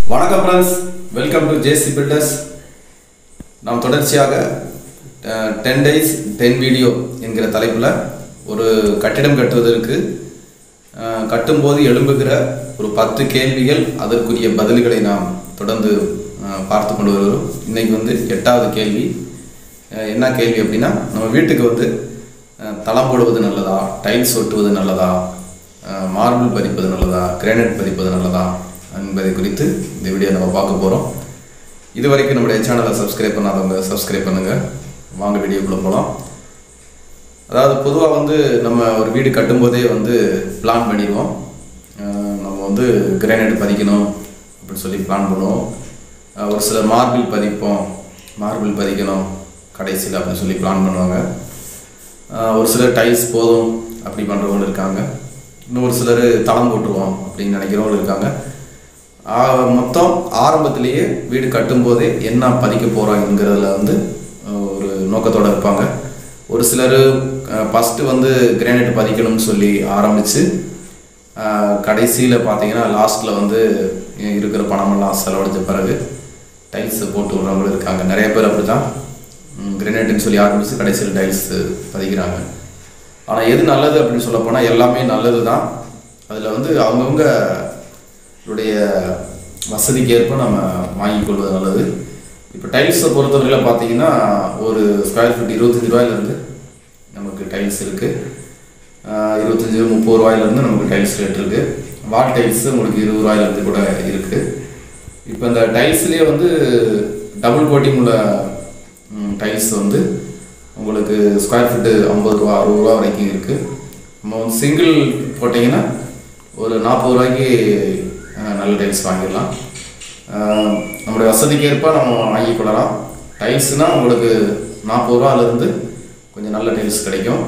வணக்கம் friends welcome to J C builders நாம் தொடர்ச்சியாக டென் டேஸ் டென் வீடியோ என்கிற தலைப்பில் ஒரு கட்டிடம் கட்டுவதற்கு அஹ், கட்டும்போது எழும்புகிற ஒரு பத்து கேள்விகள் அதற்குரிய பதில்களை நாம் தொடர்ந்து அஹ், பார்த்து கொண்டு வருகிறோம் இன்னைக்கு வந்து எட்டாவது கேள்வி அஹ், என்ன கேள்வி அப்படின்னா நம்ம வீட்டுக்கு வந்து அஹ், தளம் போடுவது நல்லதா டைல்ஸ் ஒட்டுவது நல்லதா மார்பிள் பதிப்பது நல்லதா கிரானைட் பதிப்பது நல்லதா என்பதை குறித்து இந்த வீடியோ நம்ம பார்க்க போகிறோம் இது வரைக்கும் நம்முடைய சேனலை சப்ஸ்கிரைப் பண்ணாதவங்க சப்ஸ்கிரைப் பண்ணுங்கள் வாங்க வீடியோக்குள்ளே போகலாம் அதாவது பொதுவாக வந்து நம்ம ஒரு வீடு கட்டும்போதே வந்து பிளான் பண்ணிடுவோம் அஹ் நம்ம வந்து கிரானைட் பதிக்கணும் அப்படின்னு சொல்லி பிளான் பண்ணுவோம் அஹ் ஒரு சிலர் மார்பிள் பதிப்போம் மார்பிள் பதிக்கணும் கடைசியில் அப்படின்னு சொல்லி பிளான் பண்ணுவாங்க அஹ் ஒரு சிலர் டைல்ஸ் போதும் அப்படி பண்ணுறவங்க இருக்காங்க இன்னும் ஒரு சிலர் தளம் போட்டுருவோம் அப்படின்னு நினைக்கிறவங்க இருக்காங்க ஆக மொத்தம் ஆரம்பத்திலேயே வீடு கட்டும்போதே என்ன பதிக்க போகிறோங்கிறதுல வந்து அஹ், ஒரு நோக்கத்தோடு இருப்பாங்க ஒரு சிலர் ஃபஸ்ட்டு வந்து கிரானைட் பதிக்கணும்னு சொல்லி ஆரம்பித்து கடைசியில் பார்த்தீங்கன்னா லாஸ்ட்டில் வந்து இருக்கிற பணமெல்லாம் செலவழிச்ச பிறகு டைல்ஸ் போட்டு விட்றவங்களும் இருக்காங்க நிறைய பேர் அப்படி தான் கிரானைட்னு சொல்லி ஆரம்பித்து கடைசியில் டைல்ஸ் பதிக்கிறாங்க ஆனால் எது நல்லது அப்படின்னு சொல்ல போனால் எல்லாமே நல்லது தான் அதில் வந்து அவங்கவுங்க உடைய வசதிக்கு ஏற்ப நம்ம வாங்கிக் கொள்வது நல்லது இப்போ டைல்ஸை பொறுத்தவரையில் பார்த்தீங்கன்னா ஒரு ஸ்கொயர் ஃபீட் இருபத்தஞ்சி ரூபாயிலேருந்து நமக்கு டைல்ஸ் இருக்குது இருபத்தஞ்சி முப்பது ரூபாயிலேருந்து நமக்கு டைல்ஸ் ரேட் இருக்குது வால் டைல்ஸ் உங்களுக்கு இருபது ரூபாயிலேருந்து கூட இருக்குது இப்போ இந்த டைல்ஸ்லேயே வந்து டபுள் கோட்டிங் உள்ள டைல்ஸ் வந்து உங்களுக்கு ஸ்கொயர் ஃபீட்டு ஐம்பது ரூபா அறுபது ரூபா வரைக்கும் இருக்குது நம்ம வந்து சிங்கிள் போட்டிங்கன்னா ஒரு நாற்பது ரூபாய்க்கு அஹ், நல்ல டைல்ஸ் வாங்கிடலாம் அஹ், நம்முடைய வசதிக்கு ஏற்ப நம்ம வாங்கிக் கொள்ளலாம் டைல்ஸ்னால் உங்களுக்கு நாற்பது ரூபாலேருந்து கொஞ்சம் நல்ல டைல்ஸ் கிடைக்கும்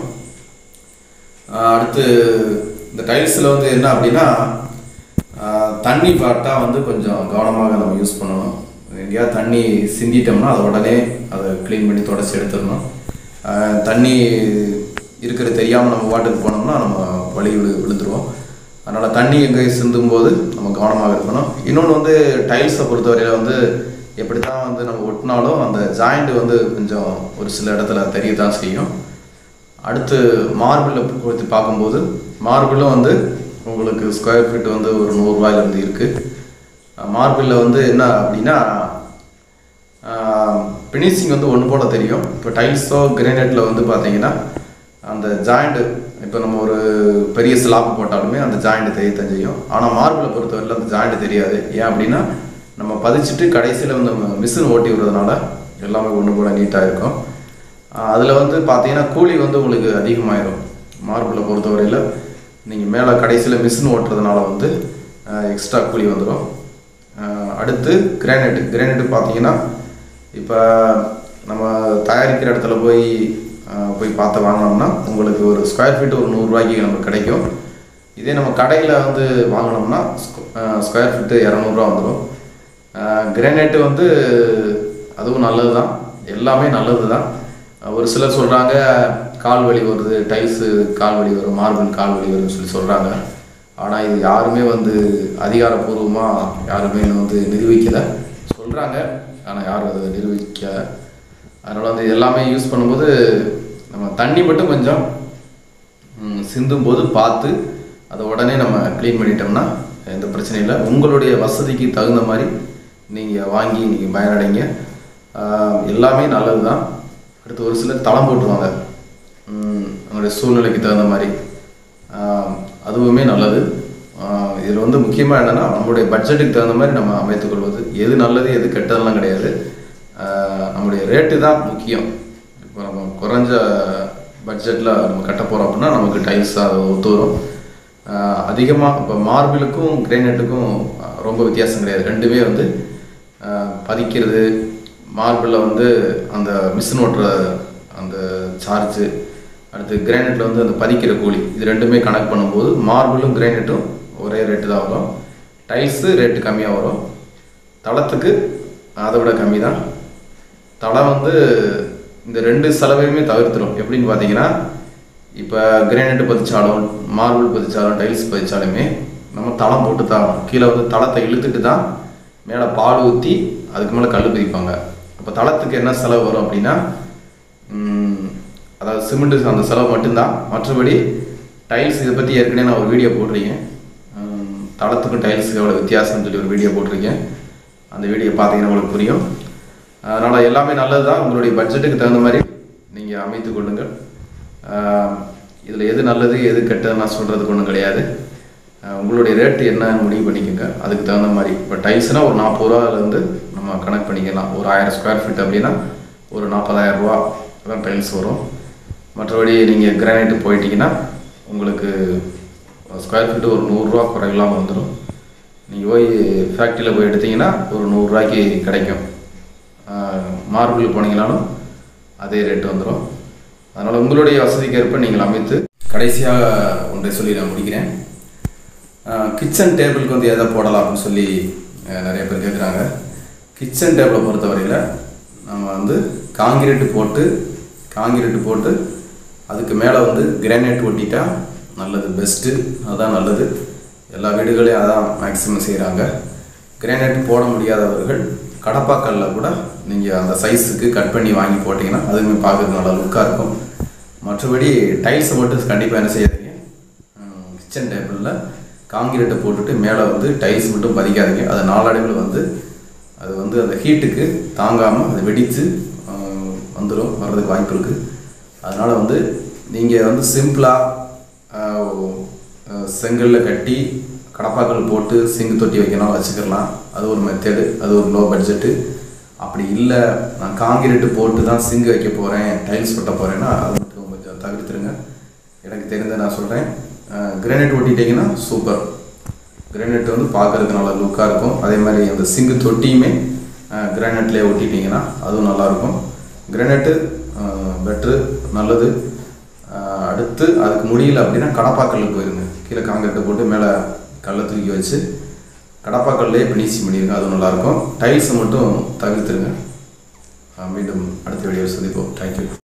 அஹ், அடுத்து இந்த டைல்ஸில் வந்து என்ன அப்படின்னா அஹ், தண்ணி பாட்டா வந்து கொஞ்சம் கவனமாக நம்ம யூஸ் பண்ணணும் எங்கேயாவது தண்ணி சிந்திட்டோம்னா அதை உடனே அதை க்ளீன் பண்ணி தொடச்சி எடுத்துடணும் அஹ், தண்ணி இருக்கிறது தெரியாமல் நம்ம வாட்டுக்கு போனோம்னா நம்ம வழி விழு விழுந்துருவோம் அதனால் தண்ணி எங்கே சிந்தும் போது நம்ம கவனமாக இருக்கணும் இன்னொன்று வந்து டைல்ஸை பொறுத்தவரையில் வந்து எப்படி தான் வந்து நம்ம ஒட்டினாலும் அந்த ஜாயிண்ட் வந்து கொஞ்சம் ஒரு சில இடத்துல தெரிய தான் செய்யும் அடுத்து மார்பிளை குறித்து பார்க்கும்போது மார்பிளும் வந்து உங்களுக்கு ஸ்கொயர் ஃபீட் வந்து ஒரு நூறுரூவாயிலேருந்து இருக்குது மார்பிளில் வந்து என்ன அப்படின்னா ஃபினிஷிங் வந்து ஒன்று போல தெரியும் இப்போ டைல்ஸோ கிரானைட்டில் வந்து பார்த்தீங்கன்னா அந்த ஜாயிண்ட்டு இப்போ நம்ம ஒரு பெரிய ஸ்லாப் போட்டாலுமே அந்த ஜாயிண்ட் தெரிய தான் செய்யும் ஆனால் மார்பிளை பொறுத்தவரையில் அந்த ஜாயிண்ட் தெரியாது ஏன் அப்படின்னா நம்ம பதிச்சுட்டு கடைசியில் வந்து நம்ம மிஷின் ஓட்டி விடுறதுனால எல்லாமே ஒன்று போல நீட்டாக இருக்கும் அதில் வந்து பார்த்தீங்கன்னா கூலி வந்து உங்களுக்கு அதிகமாயிரும் மார்பிளை பொறுத்தவரையில் நீங்கள் மேலே கடைசியில் மிஷின் ஓட்டுறதுனால வந்து எக்ஸ்ட்ரா கூலி வந்துடும் அடுத்து கிரானைட் கிரானைட் பார்த்தீங்கன்னா இப்போ நம்ம தயாரிக்கிற இடத்துல போய் அஹ், போய் பார்த்து வாங்கினோம்னா உங்களுக்கு ஒரு ஸ்கொயர் ஃபீட் ஒரு நூறுரூவாய்க்கு நமக்கு கிடைக்கும் இதே நம்ம கடையில் வந்து வாங்கினோம்னா ஸ்கொயர் ஃபீட்டு இரநூறுவா வந்துடும் கிரானைட்டு வந்து அதுவும் நல்லது தான் எல்லாமே நல்லது தான் ஒரு சிலர் சொல்கிறாங்க கால் வலி வருது டைல்ஸு கால் வலி வரும் மார்பிள் கால் வலி வரும்னு சொல்லி சொல்கிறாங்க ஆனால் இது யாருமே வந்து அதிகாரப்பூர்வமாக யாருமே இன்னும் வந்து நிரூபிக்கலை சொல்கிறாங்க ஆனால் யாரும் அதை நிரூபிக்கலை அதனால் வந்து எல்லாமே யூஸ் பண்ணும்போது நம்ம தண்ணி மட்டும் கொஞ்சம் ம், சிந்தும் போது பார்த்து அதை உடனே நம்ம க்ளீன் பண்ணிட்டோம்னா எந்த பிரச்சனையும் இல்லை உங்களுடைய வசதிக்கு தகுந்த மாதிரி நீங்கள் வாங்கி நீங்கள் பயனடைங்க ஆஹ், எல்லாமே நல்லது தான் அடுத்து ஒரு சிலர் தளம் போட்டுருவாங்க ம், அவங்களுடைய சூழ்நிலைக்கு தகுந்த மாதிரி ஆஹ், அதுவுமே நல்லது இதில் வந்து முக்கியமாக என்னென்னா நம்மளுடைய பட்ஜெட்டுக்கு தகுந்த மாதிரி நம்ம அமைத்துக் கொள்வது எது நல்லது எது கெட்டதெல்லாம் கிடையாது ஆஹ், நம்முடைய ரேட்டு தான் முக்கியம் இப்போ நம்ம குறைஞ்ச பட்ஜெட்டில் நம்ம கட்ட போகிறோம் அப்படின்னா நமக்கு டைல்ஸ் அது ஒத்து வரும் அதிகமாக இப்போ மார்பிளுக்கும் கிரைனட்டுக்கும் ரொம்ப வித்தியாசம் கிடையாது ரெண்டுமே வந்து ஆஹ், பதிக்கிறது மார்பிளில் வந்து அந்த மிஷின் ஓட்டுற அந்த சார்ஜு அடுத்து கிரானைட்டில் வந்து அந்த பதிக்கிற கூலி இது ரெண்டுமே கணக்கு பண்ணும்போது மார்பிளும் கிரானைட்டும் ஒரே ரேட்டு தான் வரும் டைல்ஸு ரேட்டு கம்மியாக வரும் தளத்துக்கு அதை விட கம்மி தான் தளம் வந்து இந்த ரெண்டு செலவையுமே தவிர்த்துரும் எப்படின்னு பார்த்தீங்கன்னா இப்போ கிரானைட் பதிச்சாலும் மார்பிள் பதிச்சாலும் டைல்ஸ் பதிச்சாலுமே நம்ம தளம் போட்டு தான் கீழே வந்து தளத்தை இழுத்துட்டு தான் மேலே பால் ஊற்றி அதுக்கு மேலே கல் பதிப்பாங்க அப்போ தளத்துக்கு என்ன செலவு வரும் அப்படின்னா ம், அதாவது சிமெண்ட்டு அந்த செலவு மட்டும்தான் மற்றபடி டைல்ஸ் இதை பற்றி ஏற்கனவே நான் ஒரு வீடியோ போட்டிருக்கேன் ம், தளத்துக்கும் டைல்ஸுக்கு எவ்வளோ வித்தியாசம்னு சொல்லி ஒரு வீடியோ போட்டிருக்கேன் அந்த வீடியோ பார்த்தீங்கன்னா உங்களுக்கு புரியும் அதனால் எல்லாமே நல்லது தான் உங்களுடைய பட்ஜெட்டுக்கு தகுந்த மாதிரி நீங்கள் அமைத்து கொள்ளுங்கள் இதில் எது நல்லது எது கெட்டது நான் சொல்கிறதுக்கு ஒன்றும் கிடையாது ஆஹ் உங்களுடைய ரேட்டு என்னன்னு முடிவு பண்ணிக்கோங்க அதுக்கு தகுந்த மாதிரி இப்போ டைல்ஸ்னால் ஒரு நாற்பது ரூபாலேருந்து நம்ம கணக்கு பண்ணிக்கலாம் ஒரு ஆயிரம் ஸ்கொயர் ஃபீட் அப்படின்னா ஒரு நாற்பதாயிரம் ரூபா தான் டைல்ஸ் வரும் மற்றபடி நீங்கள் கிரானைட்டு போயிட்டீங்கன்னா உங்களுக்கு ஸ்கொயர் ஃபீட்டு ஒரு நூறுரூவா குறையில்லாமல் வந்துடும் நீங்கள் போய் ஃபேக்ட்ரியில் போய் எடுத்தீங்கன்னா ஒரு நூறுரூவாய்க்கு கிடைக்கும் மார்பிள் போனீங்கனாலும் அதே ரேட் வந்துடும் அதனால் உங்களுடைய வசதிக்கேற்ப நீங்கள் அமைத்து கடைசியாக ஒன்றை சொல்லி நான் முடிக்கிறேன் கிச்சன் டேபிளுக்கு வந்து எதை போடலாம் அப்படின்னு சொல்லி அஹ், நிறைய பேர் கேட்குறாங்க கிச்சன் டேபிளை பொறுத்தவரையில் நம்ம வந்து காங்கிரீட்டு போட்டு காங்கிரீட்டு போட்டு அதுக்கு மேலே வந்து கிரானைட் ஒட்டிட்டா நல்லது பெஸ்ட்டு அதுதான் நல்லது எல்லா வீடுகளையும் அதான் மேக்ஸிமம் செய்கிறாங்க கிரானைட் போட முடியாதவர்கள் கடப்பாக்கல்ல கூட நீங்கள் அந்த சைஸுக்கு கட் பண்ணி வாங்கி போட்டிங்கன்னா அதுவுமே பார்க்கறதுக்கு நல்லா லுக்காக இருக்கும் மற்றபடி டைல்ஸை மட்டும் கண்டிப்பாக என்ன செய்யாதீங்க கிச்சன் டேபிளில் காங்கிரீட்டை போட்டுட்டு மேலே வந்து டைல்ஸ் மட்டும் பதிக்காதீங்க அது நாளடைவில் வந்து அது வந்து அந்த ஹீட்டுக்கு தாங்காமல் அது வெடித்து வந்துடும் வர்றதுக்கு வாய்ப்பு இருக்குது அதனால் வந்து நீங்கள் வந்து சிம்பிளாக செங்கல்ல கட்டி கடப்பாக்கள் போட்டு சிங்கு தொட்டி வைக்கணும் வச்சுக்கலாம் அது ஒரு மெத்தடு அது ஒரு லோ பட்ஜெட்டு அப்படி இல்லை நான் காங்கிரீட்டு போட்டு தான் சிங்கு வைக்க போகிறேன் டைல்ஸ் ஒட்ட போகிறேன்னா அது மட்டும் கொஞ்சம் தவிர்த்துருங்க எனக்கு தெரிஞ்ச நான் சொல்கிறேன் கிரானைட் ஒட்டிட்டீங்கன்னா சூப்பர் கிரானைட் வந்து பார்க்கறதுக்கு நல்லா லுக்காக இருக்கும் அதே மாதிரி அந்த சிங்கு தொட்டியுமே கிரானைட்லேயே ஒட்டிட்டீங்கன்னா அதுவும் நல்லாயிருக்கும் கிரானைட்டு பெட்ரு நல்லது அஹ், அடுத்து அதுக்கு முடியல அப்படின்னா கடப்பாக்கல்லுக்கு போயிருங்க கீழே காங்கிரீட்டை போட்டு மேலே கல்லை தூக்கி வச்சு கடப்பாக்கல்லே பினிஷிங் பண்ணிடுங்க அதுவும் நல்லாயிருக்கும் டைல்ஸை மட்டும் தவிர்த்துருங்க அஹ், மீண்டும் அடுத்த வீடியோ சந்திப்போம் தேங்க்யூ